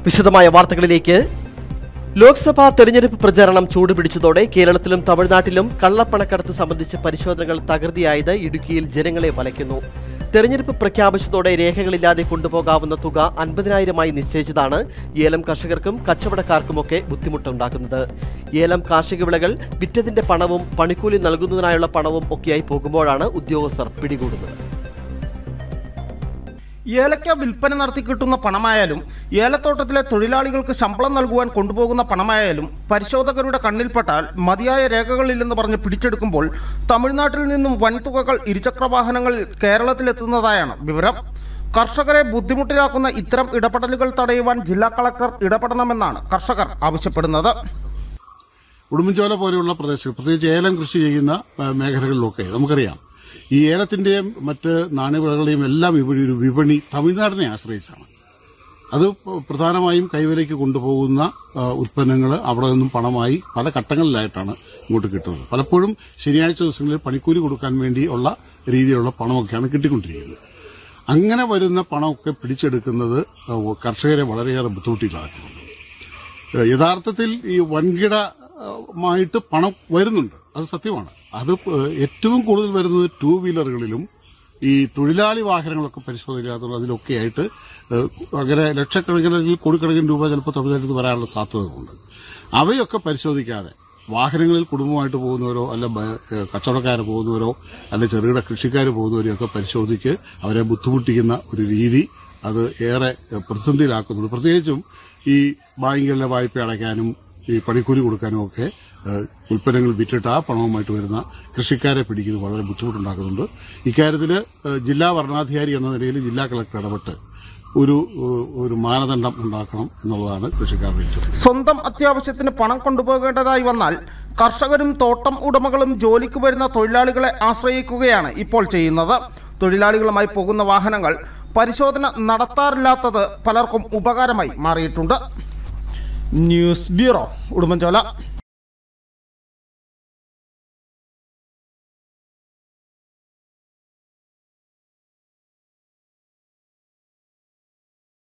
വിശദമായ വാർത്തകളിലേക്ക് ലോക്സഭാ തെരഞ്ഞെടുപ്പ് പ്രചാരണം ചൂടുപിടിച്ചതോടെ കേരളത്തിലും തമിഴ്നാട്ടിലും കള്ളപ്പണക്കടത്ത് സംബന്ധിച്ച പരിശോധനകൾ തകൃതിയായത് ഇടുക്കിയിൽ ജനങ്ങളെ വലയ്ക്കുന്നു തെരഞ്ഞെടുപ്പ് പ്രഖ്യാപിച്ചതോടെ രേഖകളില്ലാതെ കൊണ്ടുപോകാവുന്ന തുക അൻപതിനായിരമായി നിശ്ചയിച്ചതാണ് ഏലം കർഷകർക്കും കച്ചവടക്കാർക്കുമൊക്കെ ബുദ്ധിമുട്ടുണ്ടാക്കുന്നത് ഏലം കാർഷിക വിളകൾ വിറ്റതിന്റെ പണവും പണിക്കൂലി നൽകുന്നതിനായുള്ള പണവും ഒക്കെയായി പോകുമ്പോഴാണ് ഉദ്യോഗസ്ഥർ പിടികൂടുന്നത് ഏലക്ക വിൽപ്പന നടത്തി കിട്ടുന്ന പണമായാലും ഏലത്തോട്ടത്തിലെ തൊഴിലാളികൾക്ക് ശമ്പളം നൽകുവാൻ കൊണ്ടുപോകുന്ന പണമായാലും പരിശോധകരുടെ കണ്ണിൽപ്പെട്ടാൽ മതിയായ രേഖകളില്ലെന്ന് പറഞ്ഞ് പിടിച്ചെടുക്കുമ്പോൾ തമിഴ്നാട്ടിൽ നിന്നും വൻതുകകൾ ഇരുചക്ര വാഹനങ്ങളിൽ കേരളത്തിലെത്തുന്നതായാണ് വിവരം കർഷകരെ ബുദ്ധിമുട്ടിലാക്കുന്ന ഇത്തരം ഇടപെടലുകൾ തടയുവാൻ ജില്ലാ കളക്ടർ ഇടപെടണമെന്നാണ് കർഷകർ ആവശ്യപ്പെടുന്നത് ഉടുമ്പൻചോല പോലെയുള്ള പ്രദേശങ്ങൾ പ്രത്യേകിച്ച് ഏലം കൃഷി ചെയ്യുന്ന ആ, മേഖലകളിലൊക്കെ നമുക്കറിയാം ഈ ഏലത്തിന്റെയും മറ്റ് നാണ്യവിളകളുടെയും എല്ലാം വിപണി ഒരു വിപണി തമിഴ്നാടിനെ ആശ്രയിച്ചാണ് അത് പ- പ്രധാനമായും കൈവരയ്ക്ക് കൊണ്ടുപോകുന്ന ഉൽപ്പന്നങ്ങൾ അവിടെ നിന്നും പണമായി പല ഘട്ടങ്ങളിലായിട്ടാണ് ഇങ്ങോട്ട് കിട്ടുന്നത് പലപ്പോഴും ശനിയാഴ്ച ദിവസങ്ങളിൽ പണിക്കൂലി കൊടുക്കാൻ വേണ്ടി ഉള്ള രീതിയിലുള്ള പണമൊക്കെയാണ് കിട്ടിക്കൊണ്ടിരിക്കുന്നത് അങ്ങനെ വരുന്ന പണമൊക്കെ പിടിച്ചെടുക്കുന്നത് ആ, കർഷകരെ വളരെയേറെ ബുദ്ധിമുട്ടിലാക്കുന്നുണ്ട് ഏഹ് യഥാർത്ഥത്തിൽ ഈ വൻകിടമായിട്ട് പണം വരുന്നുണ്ട് അത് സത്യമാണ് അത് ഏഹ് ഏറ്റവും കൂടുതൽ വരുന്നത് ടൂ വീലറുകളിലും ഈ തൊഴിലാളി വാഹനങ്ങളൊക്കെ പരിശോധിക്കാത്ത അതിലൊക്കെ ആയിട്ട് ഏഹ് അങ്ങനെ ലക്ഷക്കണക്കിന് അല്ലെങ്കിൽ കോടിക്കണക്കിന് രൂപ ചിലപ്പോൾ തമിഴ്നാട്ടിൽ നിന്ന് വരാനുള്ള സാധ്യതകളുണ്ട് അവയൊക്കെ പരിശോധിക്കാതെ വാഹനങ്ങളിൽ കുടുംബമായിട്ട് പോകുന്നവരോ അല്ല ബ- ഏഹ് കച്ചവടക്കാർ പോകുന്നവരോ അല്ല ചെറുകിട കൃഷിക്കാർ പോകുന്നവരെയോ ഒക്കെ പരിശോധിച്ച് അവരെ ബുദ്ധിമുട്ടിക്കുന്ന ഒരു രീതി അത് ഏറെ ഏഹ് പ്രതിസന്ധിയിലാക്കുന്നുണ്ട് പ്രത്യേകിച്ചും ഈ ബാങ്കുകളിലെ വായ്പ അടയ്ക്കാനും ഈ പണിക്കൂലി കൊടുക്കാനും ഒക്കെ ഏഹ് ഉൽപ്പന്നങ്ങൾ വിറ്റിട്ട് ആ പണവുമായിട്ട് വരുന്ന കൃഷിക്കാരെ പിടിക്കുന്നത് വളരെ ബുദ്ധിമുട്ടുണ്ടാക്കുന്നുണ്ട് ഇക്കാര്യത്തിൽ ഏഹ് ജില്ലാ വരണാധികാരി എന്ന നിലയിൽ ജില്ലാ കളക്ടർ ഇടപെട്ട് ഒരു ഏഹ് ഒരു മാനദണ്ഡം ഉണ്ടാക്കണം എന്നുള്ളതാണ് കൃഷിക്കാരുടെ ലക്ഷ്യം സ്വന്തം അത്യാവശ്യത്തിന് പണം കൊണ്ടുപോകേണ്ടതായി വന്നാൽ കർഷകരും തോട്ടം ഉടമകളും ജോലിക്ക് വരുന്ന തൊഴിലാളികളെ ആശ്രയിക്കുകയാണ് ഇപ്പോൾ ചെയ്യുന്നത് തൊഴിലാളികളുമായി പോകുന്ന വാഹനങ്ങൾ പരിശോധന നടത്താറില്ലാത്തത് പലർക്കും ഉപകാരമായി മാറിയിട്ടുണ്ട് ന്യൂസ് ബ്യൂറോ ഉടുമ്പൻചോല